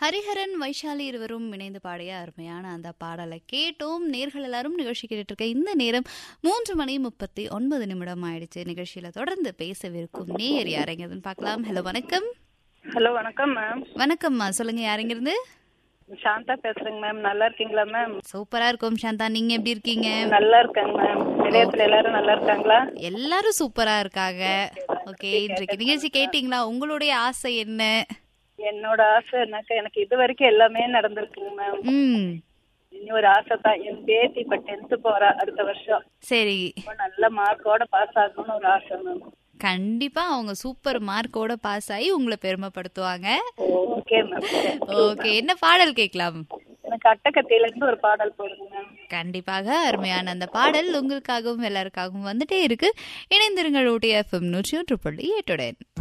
ஹரிஹரன் வைஷாலி இருவரும் இணைந்து பாடிய அருமையான அந்த பாடலை கேட்டோம் நேர்கள் எல்லாரும் நிகழ்ச்சி கேட்டுட்டு இருக்க இந்த நேரம் மூன்று மணி முப்பத்தி ஒன்பது நிமிடம் ஆயிடுச்சு நிகழ்ச்சியில தொடர்ந்து பேசவிருக்கும் நேயர் யாரைங்கிறதுன்னு பார்க்கலாம் ஹலோ வணக்கம் ஹலோ வணக்கம் மேம் வணக்கம்மா சொல்லுங்க யாருங்கிறது சாந்தா பேசுறேங்க மேம் நல்லா இருக்கீங்களா மேம் சூப்பரா இருக்கும் சாந்தா நீங்க எப்படி இருக்கீங்க நல்லா இருக்கேங்க மேம் நிலையத்துல எல்லாரும் நல்லா இருக்காங்களா எல்லாரும் சூப்பரா இருக்காங்க ஓகே இன்றைக்கு நிகழ்ச்சி கேட்டீங்களா உங்களுடைய ஆசை என்ன என்னோட ஆசை என்னக்கா எனக்கு இது வரைக்கும் எல்லாமே நடந்திருக்குங்க மேம் ம் இனி ஒரு ஆசை தான் என் பேத்தி இப்ப டென்த் போறா அடுத்த வருஷம் சரி ரொம்ப நல்ல மார்க்கோட பாஸ் ஆகணும்னு ஒரு ஆசை மேம் கண்டிப்பா அவங்க சூப்பர் மார்க்கோட பாஸ் ஆகி உங்களை பெருமைப்படுத்துவாங்க ஓகே மேம் ஓகே என்ன பாடல் கேட்கலாம் எனக்கு அட்டக்கத்தையில இருந்து ஒரு பாடல் போடுங்க மேம் கண்டிப்பாக அருமையான அந்த பாடல் உங்களுக்காகவும் எல்லாருக்காகவும் வந்துட்டே இருக்கு இணைந்திருங்கள் ஓடி எஃப்எம் நூற்றி ஒன்று புள்ளி எட்டுடன்